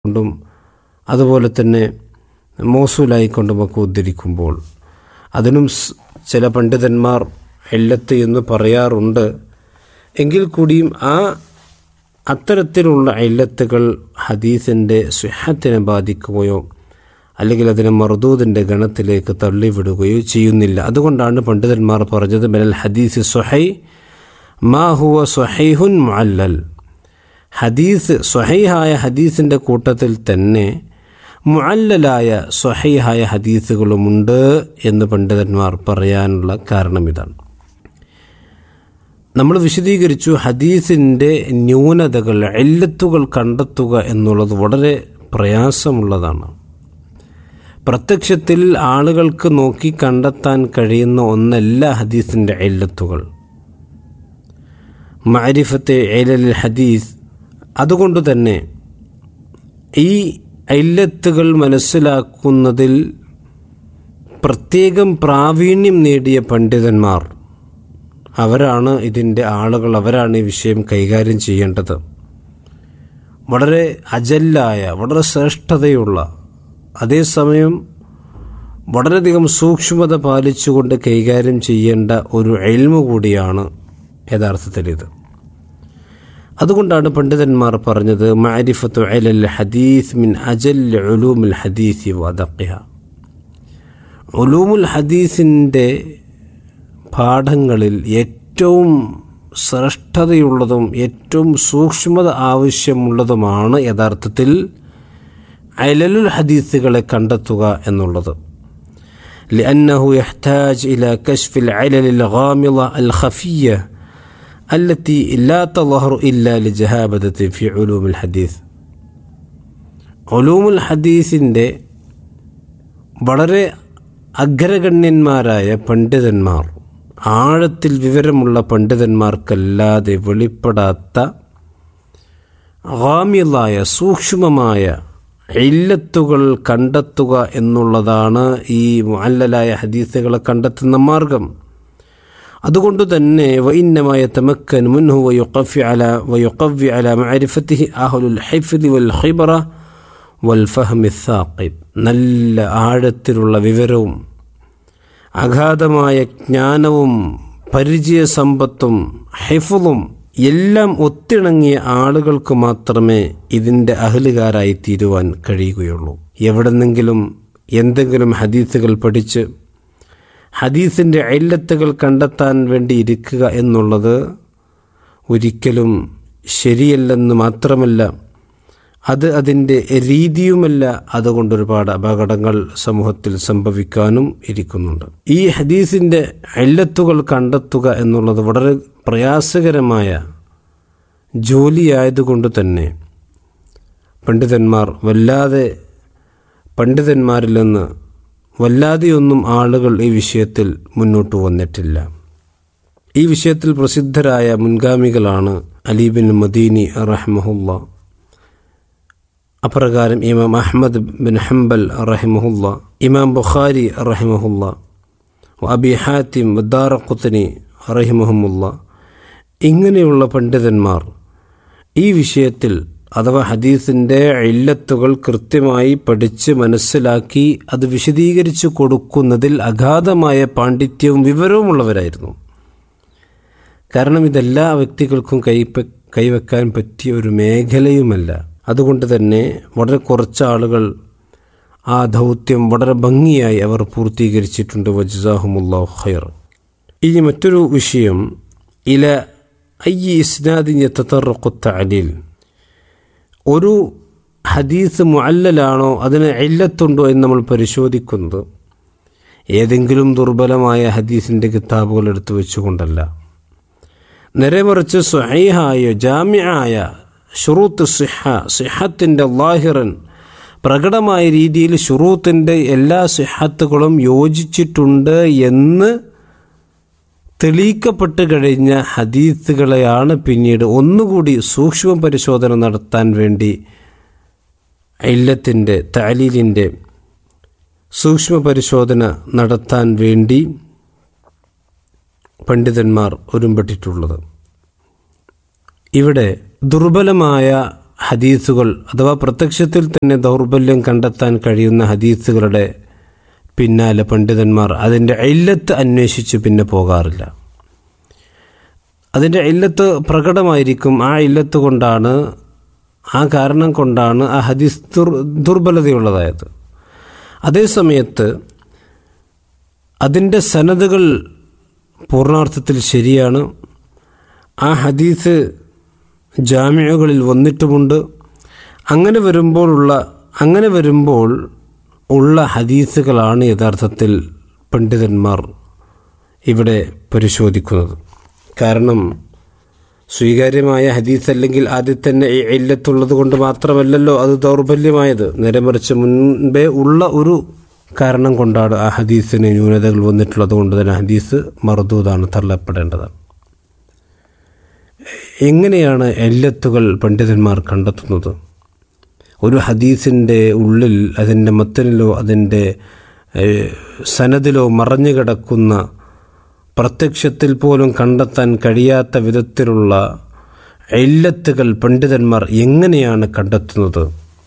കൊണ്ടും അതുപോലെ തന്നെ മോസൂലായിക്കൊണ്ടുമൊക്കെ ഉദ്ധരിക്കുമ്പോൾ അതിനും സ് ചില പണ്ഡിതന്മാർ എല്ലത്ത് എന്ന് പറയാറുണ്ട് എങ്കിൽ കൂടിയും ആ അത്തരത്തിലുള്ള എല്ലത്തുകൾ ഹദീസിൻ്റെ സുഹത്തിനെ ബാധിക്കുകയോ അല്ലെങ്കിൽ അതിനെ മർദൂദിൻ്റെ ഗണത്തിലേക്ക് തള്ളിവിടുകയോ ചെയ്യുന്നില്ല അതുകൊണ്ടാണ് പണ്ഡിതന്മാർ പറഞ്ഞത് മിനൽ ഹദീസ് സുഹൈ മാ ഹുവ സുഹൈഹുൻ മുഅല്ലൽ ഹദീസ് സ്വഹൈഹായ ഹദീസിൻ്റെ കൂട്ടത്തിൽ തന്നെ മുഅല്ലലായ സ്വഹൈഹായ ഹദീസുകളുമുണ്ട് എന്ന് പണ്ഡിതന്മാർ പറയാനുള്ള കാരണം ഇതാണ് നമ്മൾ വിശദീകരിച്ചു ഹദീസിൻ്റെ ന്യൂനതകൾ എല്ലത്തുകൾ കണ്ടെത്തുക എന്നുള്ളത് വളരെ പ്രയാസമുള്ളതാണ് പ്രത്യക്ഷത്തിൽ ആളുകൾക്ക് നോക്കി കണ്ടെത്താൻ കഴിയുന്ന ഒന്നല്ല ഹദീസിൻ്റെ എല്ലത്തുകൾ മാരിഫത്തെ ഏലൽ ഹദീസ് അതുകൊണ്ട് തന്നെ ഈ ഐല്ലത്തുകൾ മനസ്സിലാക്കുന്നതിൽ പ്രത്യേകം പ്രാവീണ്യം നേടിയ പണ്ഡിതന്മാർ അവരാണ് ഇതിൻ്റെ ആളുകൾ അവരാണ് ഈ വിഷയം കൈകാര്യം ചെയ്യേണ്ടത് വളരെ അജല്ലായ വളരെ ശ്രേഷ്ഠതയുള്ള അതേസമയം വളരെയധികം സൂക്ഷ്മത പാലിച്ചുകൊണ്ട് കൈകാര്യം ചെയ്യേണ്ട ഒരു എൽമ കൂടിയാണ് യഥാർത്ഥത്തിൽ ഇത് അതുകൊണ്ടാണ് പണ്ഡിതന്മാർ പറഞ്ഞത് മാരിഫത്തു അലൽ ഹദീസ് മിൻ അജൽ ഉലൂമുൽ ഹദീസി വദഖിഹ ഉലൂമുൽ ഹദീസിൻ്റെ പാഠങ്ങളിൽ ഏറ്റവും ശ്രേഷ്ഠതയുള്ളതും ഏറ്റവും സൂക്ഷ്മത ആവശ്യമുള്ളതുമാണ് യഥാർത്ഥത്തിൽ അലലുൽ ഹദീസുകളെ കണ്ടെത്തുക എന്നുള്ളത് لأنه يحتاج إلى كشف العلل الغامضة الخفية التي لا تظهر إلا لجهابة في علوم الحديث علوم الحديثിൻ്റെ വളരെ അഗ്രഗണ്യന്മാരായ പണ്ഡിതന്മാർ ആഴത്തിൽ വിവരമുള്ള പണ്ഡിതന്മാർക്കല്ലാതെ വെളിപ്പെടാത്ത ഗാമ്യലായ സൂക്ഷ്മമായ ഇല്ലത്തുകൾ കണ്ടെത്തുക എന്നുള്ളതാണ് ഈ മുഅല്ലലായ ഹദീസുകളെ കണ്ടെത്തുന്ന മാർഗം അതുകൊണ്ട് തന്നെ വൈന്നമായ തമക്കൻ മുൻഹു വയുഖഫി അല വയുഖവി അല മഅരിഫത്തിഹി അഹ്ലുൽ ഹൈഫദി വൽ ഖിബറ വൽ ഫഹ്മി സാഖിബ് നല്ല ആഴത്തിലുള്ള വിവരവും അഗാധമായ ജ്ഞാനവും പരിചയസമ്പത്തും ഹൈഫും എല്ലാം ഒത്തിണങ്ങിയ ആളുകൾക്ക് മാത്രമേ ഇതിൻ്റെ അഹലുകാരായി തീരുവാൻ കഴിയുകയുള്ളൂ എവിടെന്നെങ്കിലും എന്തെങ്കിലും ഹദീസുകൾ പഠിച്ച് ഹദീസിൻ്റെ അയില്ലത്തുകൾ കണ്ടെത്താൻ വേണ്ടി ഇരിക്കുക എന്നുള്ളത് ഒരിക്കലും ശരിയല്ലെന്ന് മാത്രമല്ല അത് അതിൻ്റെ രീതിയുമല്ല അതുകൊണ്ട് ഒരുപാട് അപകടങ്ങൾ സമൂഹത്തിൽ സംഭവിക്കാനും ഇരിക്കുന്നുണ്ട് ഈ ഹദീസിൻ്റെ അല്ലത്തുകൾ കണ്ടെത്തുക എന്നുള്ളത് വളരെ പ്രയാസകരമായ ജോലിയായതുകൊണ്ട് തന്നെ പണ്ഡിതന്മാർ വല്ലാതെ പണ്ഡിതന്മാരിൽ നിന്ന് വല്ലാതെയൊന്നും ആളുകൾ ഈ വിഷയത്തിൽ മുന്നോട്ട് വന്നിട്ടില്ല ഈ വിഷയത്തിൽ പ്രസിദ്ധരായ മുൻഗാമികളാണ് അലീബിൻ മദീനി റഹ്മഹുല്ല അപ്രകാരം ഇമാം അഹമ്മദ് ബിൻ ഹംബൽ റഹിമഹുല്ല ഇമാം ബുഖാരി റഹിമഹുല്ല അബി ഹാത്തിം വദ്ദാറഖുത്തനി റഹിമഹമുല്ല ഇങ്ങനെയുള്ള പണ്ഡിതന്മാർ ഈ വിഷയത്തിൽ അഥവാ ഹദീസിൻ്റെ ഇല്ലത്തുകൾ കൃത്യമായി പഠിച്ച് മനസ്സിലാക്കി അത് വിശദീകരിച്ചു കൊടുക്കുന്നതിൽ അഗാധമായ പാണ്ഡിത്യവും വിവരവുമുള്ളവരായിരുന്നു കാരണം ഇതെല്ലാ വ്യക്തികൾക്കും കൈ കൈവെക്കാൻ പറ്റിയ ഒരു മേഖലയുമല്ല അതുകൊണ്ട് തന്നെ വളരെ കുറച്ച് ആളുകൾ ആ ദൗത്യം വളരെ ഭംഗിയായി അവർ പൂർത്തീകരിച്ചിട്ടുണ്ട് വജാഹുമുല്ലാ ഖൈർ ഇനി മറ്റൊരു വിഷയം ഇല ഐ ഇസ്നാദിന് തത്തറക്കുത്ത അലിൽ ഒരു ഹദീസ് മുഅല്ലലാണോ അതിന് ഇല്ലത്തുണ്ടോ എന്ന് നമ്മൾ പരിശോധിക്കുന്നത് ഏതെങ്കിലും ദുർബലമായ ഹദീസിൻ്റെ കിതാബുകൾ എടുത്തു വെച്ചുകൊണ്ടല്ല നേരെമറിച്ച് സ്വഹൈഹായ ജാമ്യായ ഷുറൂത്ത് സിഹ സിഹത്തിൻ്റെ ലാഹിറൻ പ്രകടമായ രീതിയിൽ ഷുറൂത്തിൻ്റെ എല്ലാ സിഹത്തുകളും യോജിച്ചിട്ടുണ്ട് എന്ന് തെളിയിക്കപ്പെട്ട് കഴിഞ്ഞ ഹദീസുകളെയാണ് പിന്നീട് ഒന്നുകൂടി സൂക്ഷ്മ പരിശോധന നടത്താൻ വേണ്ടി ഇല്ലത്തിൻ്റെ താലീലിൻ്റെ സൂക്ഷ്മ പരിശോധന നടത്താൻ വേണ്ടി പണ്ഡിതന്മാർ ഒരുമ്പെട്ടിട്ടുള്ളത് ഇവിടെ ദുർബലമായ ഹദീസുകൾ അഥവാ പ്രത്യക്ഷത്തിൽ തന്നെ ദൗർബല്യം കണ്ടെത്താൻ കഴിയുന്ന ഹദീസുകളുടെ പിന്നാലെ പണ്ഡിതന്മാർ അതിൻ്റെ ഇല്ലത്ത് അന്വേഷിച്ച് പിന്നെ പോകാറില്ല അതിൻ്റെ ഇല്ലത്ത് പ്രകടമായിരിക്കും ആ ഇല്ലത്ത് കൊണ്ടാണ് ആ കാരണം കൊണ്ടാണ് ആ ഹദീസ് ദുർ ദുർബലതയുള്ളതായത് അതേസമയത്ത് അതിൻ്റെ സനതുകൾ പൂർണ്ണാർത്ഥത്തിൽ ശരിയാണ് ആ ഹദീസ് ജാമ്യകളിൽ വന്നിട്ടുമുണ്ട് അങ്ങനെ വരുമ്പോഴുള്ള അങ്ങനെ വരുമ്പോൾ ഉള്ള ഹദീസുകളാണ് യഥാർത്ഥത്തിൽ പണ്ഡിതന്മാർ ഇവിടെ പരിശോധിക്കുന്നത് കാരണം സ്വീകാര്യമായ ഹദീസ് അല്ലെങ്കിൽ ആദ്യം തന്നെ ഈ ഇല്ലത്തുള്ളത് കൊണ്ട് മാത്രമല്ലല്ലോ അത് ദൗർബല്യമായത് നേരെ മറിച്ച് മുൻപേ ഉള്ള ഒരു കാരണം കൊണ്ടാണ് ആ ഹദീസിന് ന്യൂനതകൾ വന്നിട്ടുള്ളത് കൊണ്ട് തന്നെ ഹദീസ് മറുദൂതാണ് തള്ളപ്പെടേണ്ടതാണ് എങ്ങനെയാണ് എല്ലത്തുകൾ പണ്ഡിതന്മാർ കണ്ടെത്തുന്നത് ഒരു ഹദീസിൻ്റെ ഉള്ളിൽ അതിൻ്റെ മത്തനിലോ അതിൻ്റെ സനദിലോ മറഞ്ഞു കിടക്കുന്ന പ്രത്യക്ഷത്തിൽ പോലും കണ്ടെത്താൻ കഴിയാത്ത വിധത്തിലുള്ള എല്ലത്തുകൾ പണ്ഡിതന്മാർ എങ്ങനെയാണ് കണ്ടെത്തുന്നത്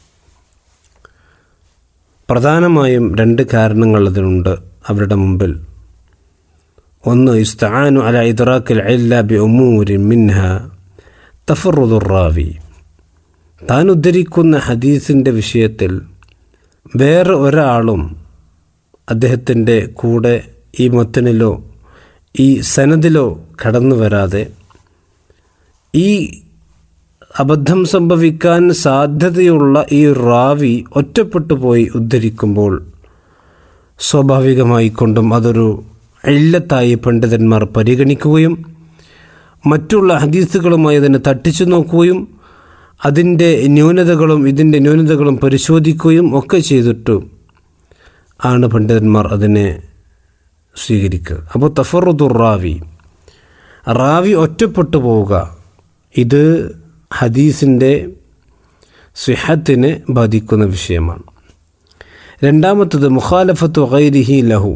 പ്രധാനമായും രണ്ട് കാരണങ്ങൾ അതിനുണ്ട് അവരുടെ മുമ്പിൽ ഒന്ന് ഇസ്താനു അല ഇദ്റാഖിൽ അല്ല ബി ഉമൂരി മിൻഹ തഫറുദുറാവി താൻ ഉദ്ധരിക്കുന്ന ഹദീസിൻ്റെ വിഷയത്തിൽ വേറെ ഒരാളും അദ്ദേഹത്തിൻ്റെ കൂടെ ഈ മത്തനിലോ ഈ സനദിലോ കടന്നു വരാതെ ഈ അബദ്ധം സംഭവിക്കാൻ സാധ്യതയുള്ള ഈ റാവി ഒറ്റപ്പെട്ടു പോയി ഉദ്ധരിക്കുമ്പോൾ സ്വാഭാവികമായിക്കൊണ്ടും അതൊരു ഇല്ലത്തായി പണ്ഡിതന്മാർ പരിഗണിക്കുകയും മറ്റുള്ള ഹദീസുകളുമായി അതിനെ തട്ടിച്ചു നോക്കുകയും അതിൻ്റെ ന്യൂനതകളും ഇതിൻ്റെ ന്യൂനതകളും പരിശോധിക്കുകയും ഒക്കെ ചെയ്തിട്ട് ആണ് പണ്ഡിതന്മാർ അതിനെ സ്വീകരിക്കുക അപ്പോൾ തഫറുദുർ റാവി റാവി ഒറ്റപ്പെട്ടു പോവുക ഇത് ഹദീസിൻ്റെ സിഹത്തിനെ ബാധിക്കുന്ന വിഷയമാണ് രണ്ടാമത്തത് മുഖാലഫത്ത് ഗൈരിഹി ലഹു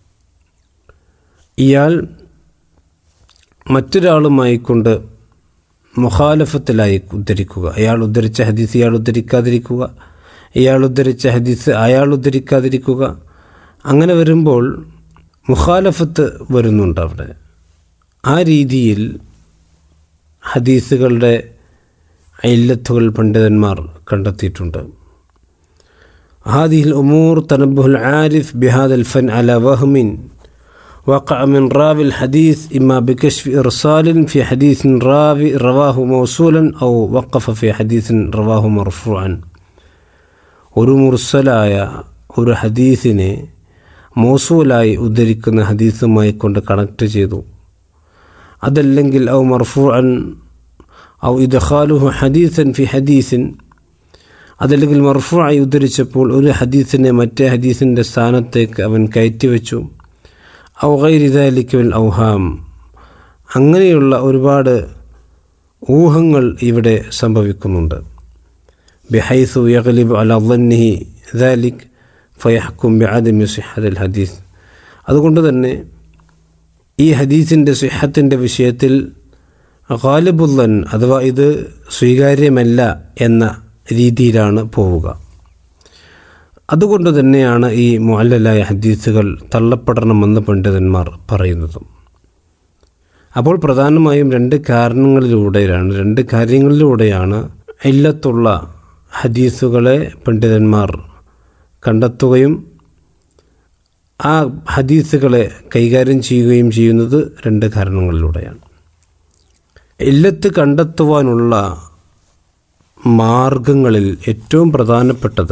ഇയാൾ മറ്റൊരാളുമായി കൊണ്ട് മുഖാലഫത്തിലായി ഉദ്ധരിക്കുക അയാൾ ഉദ്ധരിച്ച ഹദീസ് ഇയാൾ ഉദ്ധരിക്കാതിരിക്കുക ഇയാൾ ഉദ്ധരിച്ച ഹദീസ് അയാൾ ഉദ്ധരിക്കാതിരിക്കുക അങ്ങനെ വരുമ്പോൾ മുഖാലഫത്ത് വരുന്നുണ്ട് അവിടെ ആ രീതിയിൽ ഹദീസുകളുടെ ഇല്ലത്തുകൾ പണ്ഡിതന്മാർ കണ്ടെത്തിയിട്ടുണ്ട് هذه الأمور تنبه العارف بهذا الفن على وهم وقع من راوي الحديث إما بكشف إرسال في حديث راوي رواه موصولا أو وقف في حديث رواه مرفوعا ഒരു മുർസലായ ഒരു ഹദീസിനെ മോസൂലായി ഉദ്ധരിക്കുന്ന ഹദീസുമായി കൊണ്ട് കണക്ട് ചെയ്തു അതല്ലെങ്കിൽ ഔ മർഫൂഅൻ ഔ ഇദ്ഖാലുഹു ഹദീസൻ ഫി ഹദീസിൻ അതല്ലെങ്കിൽ മർഫുആയി ഉദ്ധരിച്ചപ്പോൾ ഒരു ഹദീസിനെ മറ്റേ ഹദീസിൻ്റെ സ്ഥാനത്തേക്ക് അവൻ കയറ്റിവെച്ചു ഔ ഗൈരിദാലിക്കൽ ഔഹാം അങ്ങനെയുള്ള ഒരുപാട് ഊഹങ്ങൾ ഇവിടെ സംഭവിക്കുന്നുണ്ട് ബിഹൈസു യഗ്ലിബ് അല ظنഹി ദാലിക് ഫയഹ്ക്കും ബിഅദമി സിഹത്തിൽ ഹദീസ് അതുകൊണ്ട് തന്നെ ഈ ഹദീസിൻ്റെ സിഹത്തിൻ്റെ വിഷയത്തിൽ ഗാലിബുല്ലൻ അഥവാ ഇത് സ്വീകാര്യമല്ല എന്ന രീതിയിലാണ് പോവുക അതുകൊണ്ട് തന്നെയാണ് ഈ മുഅല്ലലായ ഹദീസുകൾ തള്ളപ്പെടണമെന്ന് പണ്ഡിതന്മാർ പറയുന്നതും അപ്പോൾ പ്രധാനമായും രണ്ട് കാരണങ്ങളിലൂടെയാണ് രണ്ട് കാര്യങ്ങളിലൂടെയാണ് ഇല്ലത്തുള്ള ഹദീസുകളെ പണ്ഡിതന്മാർ കണ്ടെത്തുകയും ആ ഹദീസുകളെ കൈകാര്യം ചെയ്യുകയും ചെയ്യുന്നത് രണ്ട് കാരണങ്ങളിലൂടെയാണ് ഇല്ലത്ത് കണ്ടെത്തുവാനുള്ള മാർഗങ്ങളിൽ ഏറ്റവും പ്രധാനപ്പെട്ടത്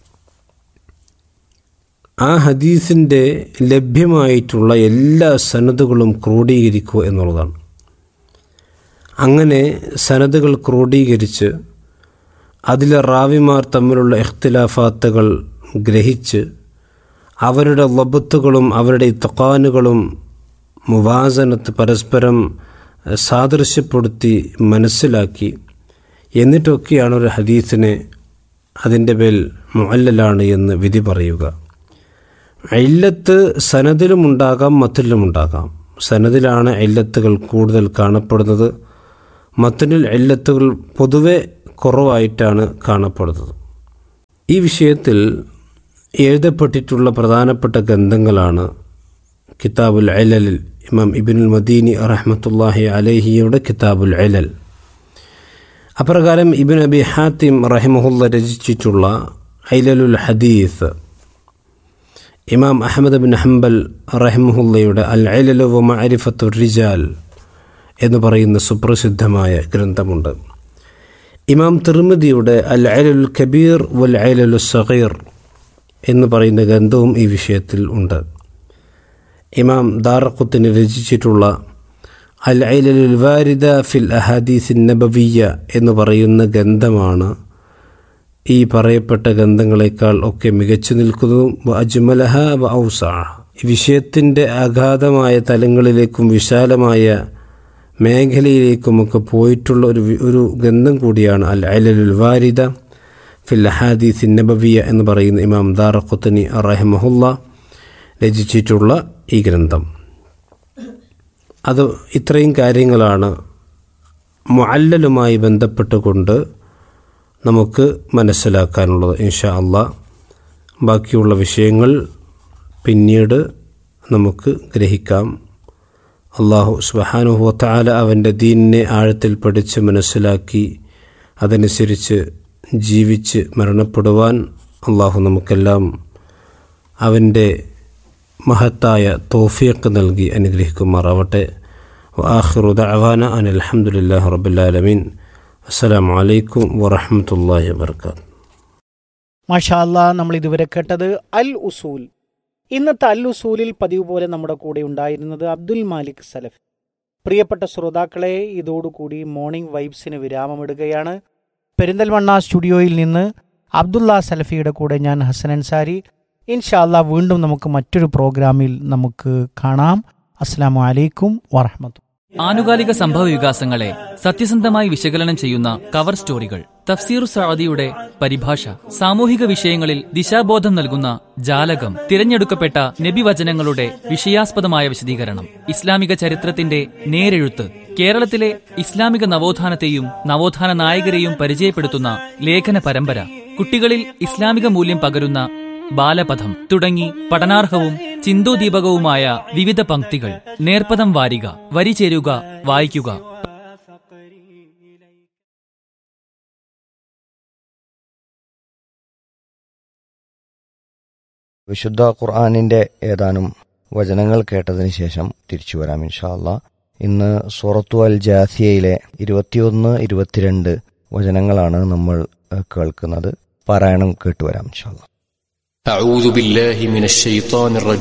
ആ ഹദീസിൻ്റെ ലഭ്യമായിട്ടുള്ള എല്ലാ സനതുകളും ക്രോഡീകരിക്കുക എന്നുള്ളതാണ് അങ്ങനെ സനതുകൾ ക്രോഡീകരിച്ച് അതിലെ റാവിമാർ തമ്മിലുള്ള ഇഖ്തിലാഫാത്തുകൾ ഗ്രഹിച്ച് അവരുടെ ലബത്തുകളും അവരുടെ ഇത്തക്കാനുകളും മുവാസനത്ത് പരസ്പരം സാദൃശ്യപ്പെടുത്തി മനസ്സിലാക്കി എന്നിട്ടൊക്കെയാണ് ഒരു ഹദീസിനെ അതിൻ്റെ മേൽ മുഅല്ലലാണ് എന്ന് വിധി പറയുക ഇല്ലത്ത് സനദിലുമുണ്ടാകാം മത്തിലുമുണ്ടാകാം സനദിലാണ് ഇല്ലത്തുകൾ കൂടുതൽ കാണപ്പെടുന്നത് മത്തിനിൽ ഇല്ലത്തുകൾ പൊതുവെ കുറവായിട്ടാണ് കാണപ്പെടുന്നത് ഈ വിഷയത്തിൽ എഴുതപ്പെട്ടിട്ടുള്ള പ്രധാനപ്പെട്ട ഗ്രന്ഥങ്ങളാണ് കിതാബുൽ അലലിൽ ഇമാം ഇബിനുൽ മദീനി റഹ്മത്തുല്ലാഹി അലഹിയുടെ കിതാബുൽ അലൽ അപ്രകാരം ഇബിൻ അബി ഹാത്തിം റഹിമഹുല്ല രചിച്ചിട്ടുള്ള ഐലലുൽ ഹദീസ് ഇമാം അഹമ്മദ് ബിൻ ഹംബൽ റഹിമഹുല്ലയുടെ അൽ ഐലലു വ മഅരിഫത്തു റിജാൽ എന്ന് പറയുന്ന സുപ്രസിദ്ധമായ ഗ്രന്ഥമുണ്ട് ഇമാം തിർമിദിയുടെ അൽ ഐലലുൽ കബീർ വൽ ഐലലു സഗീർ എന്ന് പറയുന്ന ഗ്രന്ഥവും ഈ വിഷയത്തിൽ ഉണ്ട് ഇമാം ദാറഖുത്തിന് രചിച്ചിട്ടുള്ള അൽ ഐലലുൽ വാരിദ ഫിൽ അഹാദീസിൻ നബവിയ എന്ന് പറയുന്ന ഗ്രന്ഥമാണ് ഈ പറയപ്പെട്ട ഗ്രന്ഥങ്ങളെക്കാൾ ഒക്കെ മികച്ചു നിൽക്കുന്നതും വ അജ്മലഹ വ ഔസ ഈ വിഷയത്തിൻ്റെ അഗാധമായ തലങ്ങളിലേക്കും വിശാലമായ മേഖലയിലേക്കുമൊക്കെ പോയിട്ടുള്ള ഒരു വി- ഒരു ഗ്രന്ഥം കൂടിയാണ് അൽ അലലുൽ വാരിദ ഫിൽ അഹാദീസിൻ നബവിയ എന്ന് പറയുന്ന ഇമാം ദാറഖുത്തനി റഹിമഹുല്ല രചിച്ചിട്ടുള്ള ഈ ഗ്രന്ഥം അത് ഇത്രയും കാര്യങ്ങളാണ് മുഅല്ലലുമായി ബന്ധപ്പെട്ടുകൊണ്ട് നമുക്ക് മനസ്സിലാക്കാനുള്ളത് ഇൻഷാ അള്ളാ ബാക്കിയുള്ള വിഷയങ്ങൾ പിന്നീട് നമുക്ക് ഗ്രഹിക്കാം അള്ളാഹു സുബഹാനുഹുവത്താല അവൻ്റെ ദീനിനെ ആഴത്തിൽ പഠിച്ച് മനസ്സിലാക്കി അതനുസരിച്ച് ജീവിച്ച് മരണപ്പെടുവാൻ അള്ളാഹു നമുക്കെല്ലാം അവൻ്റെ മഹത്തായ തോഫിയൊക്കെ നൽകി അനുഗ്രഹിക്കുമാറാവട്ടെ ആഖിറു ദഅവാന അൻ അൽഹംദുലില്ലാഹി റബ്ബിൽ ആലമീൻ അസ്സലാമു അലൈക്കും വറഹ്മത്തുള്ളാഹി വബർക്കാത്തു മാഷാ അല്ലാ നമ്മൾ ഇതുവരെ കേട്ടത് അൽ ഉസൂൽ ഇന്നത്തെ അൽ ഉസൂലിൽ പതിവ് പോലെ നമ്മുടെ കൂടെ ഉണ്ടായിരുന്നത് അബ്ദുൽ മാലിക് സലഫ് പ്രിയപ്പെട്ട ശ്രോതാക്കളെ ഇതോടുകൂടി മോർണിംഗ് വൈബ്സിന് വിരാമമിടുകയാണ് പെരിന്തൽമണ്ണ സ്റ്റുഡിയോയിൽ നിന്ന് അബ്ദുള്ള സലഫിയുടെ കൂടെ ഞാൻ ഹസൻ അൻസാരി ഇൻഷാ അല്ലാ വീണ്ടും നമുക്ക് മറ്റൊരു പ്രോഗ്രാമിൽ നമുക്ക് കാണാം അസ്സാം വലൈക്കും വറഹമത്തു ആനുകാലിക സംഭവ വികാസങ്ങളെ സത്യസന്ധമായി വിശകലനം ചെയ്യുന്ന കവർ സ്റ്റോറികൾ തഫ്സീർ സഅദിയുടെ പരിഭാഷ സാമൂഹിക വിഷയങ്ങളിൽ ദിശാബോധം നൽകുന്ന ജാലകം തിരഞ്ഞെടുക്കപ്പെട്ട നബിവചനങ്ങളുടെ വിഷയാസ്പദമായ വിശദീകരണം ഇസ്ലാമിക ചരിത്രത്തിന്റെ നേരെഴുത്ത് കേരളത്തിലെ ഇസ്ലാമിക നവോത്ഥാനത്തെയും നവോത്ഥാന നായകരെയും പരിചയപ്പെടുത്തുന്ന ലേഖന പരമ്പര കുട്ടികളിൽ ഇസ്ലാമിക മൂല്യം പകരുന്ന ബാലപഥം തുടങ്ങി പഠനാർഹവും ചിന്തോദീപകവുമായ വിവിധ പംക്തികൾ നേർപ്പദം വാരിക വരി ചേരുക വായിക്കുക വിശുദ്ധ ഖുർആാനിന്റെ ഏതാനും വചനങ്ങൾ കേട്ടതിന് ശേഷം തിരിച്ചു വരാം ഇൻഷാ അല്ലാ ഇന്ന് സൂറത്തു അൽ ജാസിയയിലെ ഇരുപത്തിയൊന്ന് ഇരുപത്തിരണ്ട് വചനങ്ങളാണ് നമ്മൾ ഏഹ്, കേൾക്കുന്നത് പാരായണം കേട്ടുവരാം ഇൻഷാ അല്ലാ أعوذ بالله من الشيطان الرجيم